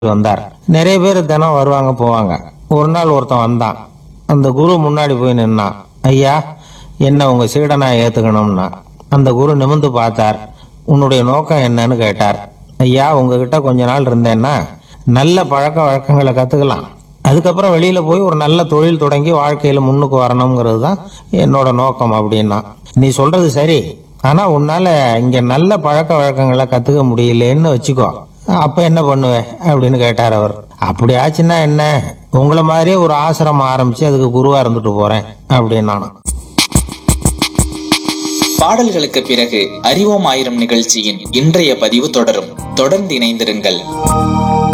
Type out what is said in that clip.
வந்தார் நிறைய பேர் தினம் வருவாங்க போவாங்க ஒரு நாள் ஒருத்தன் வந்தான் அந்த குரு முன்னாடி போய் நின்னான் ஐயா என்ன உங்க சீடனா ஏத்துக்கணும்னா அந்த குரு நிமிந்து பார்த்தார் உன்னுடைய நோக்கம் என்னன்னு கேட்டார் ஐயா உங்ககிட்ட கொஞ்ச நாள் இருந்தேன்னா நல்ல பழக்க வழக்கங்களை கத்துக்கலாம் அதுக்கப்புறம் வெளியில போய் ஒரு நல்ல தொழில் தொடங்கி வாழ்க்கையில முன்னுக்கு வரணுங்கிறது தான் என்னோட நோக்கம் அப்படின்னா நீ சொல்றது சரி ஆனா உன்னால இங்க நல்ல பழக்க வழக்கங்களை கத்துக்க முடியலன்னு வச்சுக்கோ அப்ப என்ன பண்ணுவ அப்படின்னு கேட்டார் அவர் அப்படி ஆச்சுன்னா என்ன உங்களை மாதிரியே ஒரு ஆசிரமம் ஆரம்பிச்சு அதுக்கு குருவா இருந்துட்டு போறேன் அப்படின்னு நானும் பாடல்களுக்கு பிறகு அறிவோம் ஆயிரம் நிகழ்ச்சியின் இன்றைய பதிவு தொடரும் தொடர்ந்து இணைந்திருங்கள்